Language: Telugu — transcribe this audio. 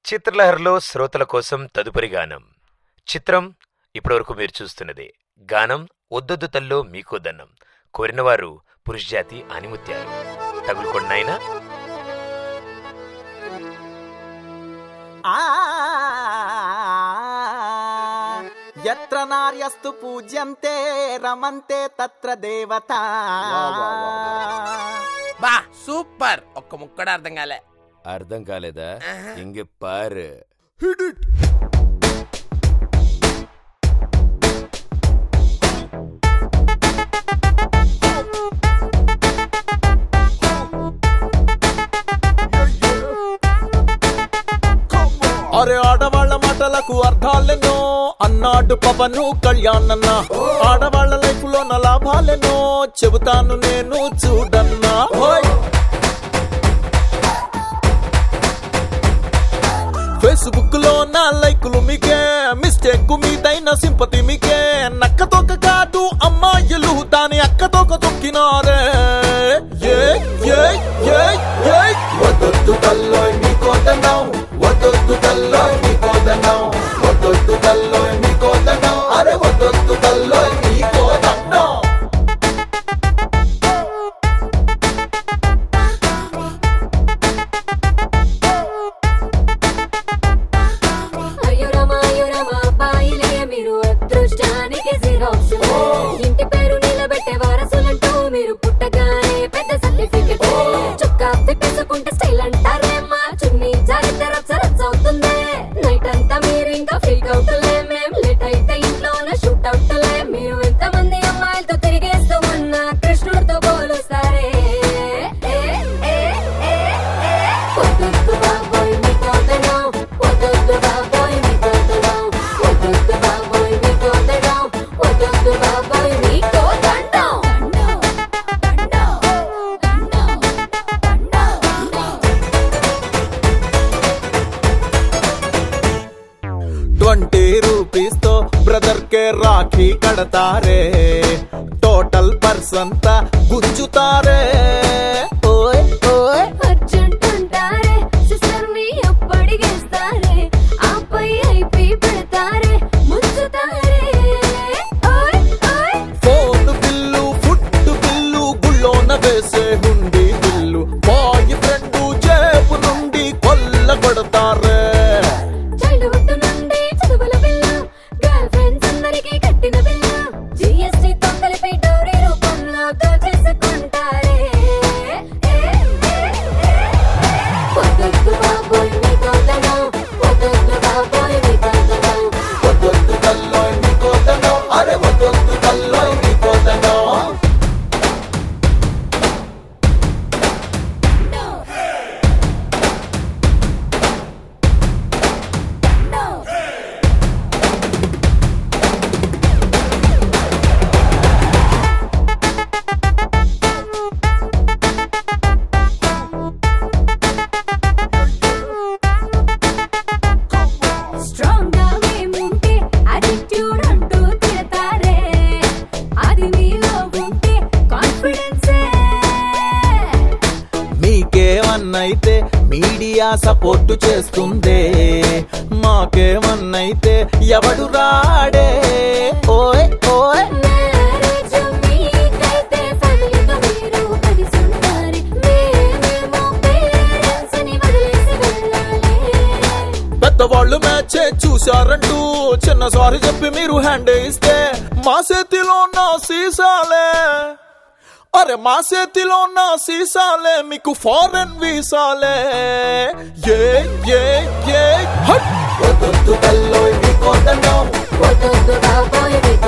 చిత్రలహరిలో శ్రోతల కోసం తదుపరి గానం చిత్రం ఇప్పటివరకు మీరు చూస్తున్నదే గానం ఒద్దొద్దు తల్లో మీకో దన్నం కోరినవారు పురుషజాతి ఆనిముత్యాలు తగులుకొండాయినా ఆ యత్ర నార్యస్తు పూజ్యంతే రమంతే తత్ర దేవత బా సూపర్ ఒక్క ముక్కడ అర్థం కాలే అర్థం కాలేదా ఇంగ పారు అరే ఆడవాళ్ళ మాటలకు అర్థాలెన్నో అన్నాడు పవను కళ్యాణన్న ఆడవాళ్ళ లైఫ్ లో నా లాభాలెన్నో చెబుతాను నేను చూడన్నా ఓయ్ ఫేస్బుక్ లో నా లైకులు మీకే మిస్టేక్ మీదైన సింపతి మీకే నక్క తొక్క కాదు అమ్మాయిలు దాని అక్క తొక్క తొక్కినారే ఏ ఏ ఏ ఏ వద్దొద్దు తల్లోయ్ మీకోదన్నాం వద్దొద్దు తల్లోయ్ మీకోదన్నాం వద్దొద్దు తల్లోయ్ మీకోదన్నాం అరే వద్దొద్దు తల్లోయ్ మీకోదన్నాం అయ్యో రామా అయ్యో రామా అబ్బాయిలే మీరు అదృష్టానికి జిరాక్స్ ఇంటి పేరు నిలబెట్టే వారసులంటూ మీరు పుట్టగానే పెద్ద సర్టిఫికెట్ చొక్కా తిప్పేసుకుంటే స్టైల్ అంటారేమ్మా చున్నీ జారితే రచ్చ రచ్చ అవుతుంది నైట్ అంతా మీరు ఇంకా ఫ్రీక్ అవుట్లే మేం లేట్ అయితే ఇంట్లోన షూట్ అవుట్లే మీరు ఎంతమంది అమ్మాయిలతో తిరిగేస్తూ ఉన్న కృష్ణుడితో పోలుస్తారే ఏ, ఏ, ఏ, ఏ. వద్దొద్దు బాబోయ్ మీతో దండం. వద్దొద్దు బాబోయ్ మీతో దండం. వద్దొద్దు బాబోయ్ మీతో దండం. వద్దొద్దు బాబోయ్ మీతో దండం. ట్వంటీ రూపీస్ తో బ్రదర్ కే రాఖీ కడతారే టోటల్ పర్సన్ తా గుంజుతారే ఓయ్ ఓయ్ అర్జెంట్ అంటారే సిస్టర్ ని అప్పడిగేస్తారే ఆపై ఐపీ పెడతారే ముంచుతారే ఓయ్ ఓయ్ ఫోన్ బిల్లు ఫుడ్ బిల్లు గుళ్ళోన వేసే హుండీ బిల్లు బాయ్ ఫ్రెండ్ జేబు నుండి కొల్ల కొడతారే చైల్డ్హుడ్ నుండి చదువుల బిల్ల గర్ల్ ఫ్రెండ్స్ అందరికీ కట్టిన బిల్ల జిఎస్టీ తో కలిపి డౌరీ రూపంలో దోచేసుకుంటారే ఏ, ఏ, ఏ. వద్దొద్దు బాబోయ్ మీతో దండం. వద్దొద్దు బాబోయ్ మీతో దండం. వద్దొద్దు తల్లోయ్ నీకోదనం అరే వద్దొద్దు తల్లోయ్ నీకోదనం స్ట్రాంగ్ గా మేముంటే attitude అంటూ తిడతారే. అది మీలో ఉంటే confidence ఏ. మీకేమన్నైతే మీడియా సపోర్ట్ చేస్తుందే మాకేమన్నైతే ఎవడు రాడే ఓయ్ ఓయ్ మ్యారేజ్ మీకైతే ఫ్యామిలీతో మీరు కలిసి ఉండాలి. మేమేమో parents ని వదిలేసి వెళ్ళాలి. పెద్దవాళ్ళు మ్యాచ్ చూశారంటూ చిన్న సారీ చెప్పి మీరు హ్యాండ్ ఇస్తే మా చేతిలో ఉన్న సీసాలే అరే మా చేతిలో ఉన్న సీసాలే మీకు ఫారెన్ వీసాలే ఏ ఏ ఏ హట్ వద్దొద్దు తల్లోయ్ మీకోదండం వద్దొద్దు బాబోయ్ మీతో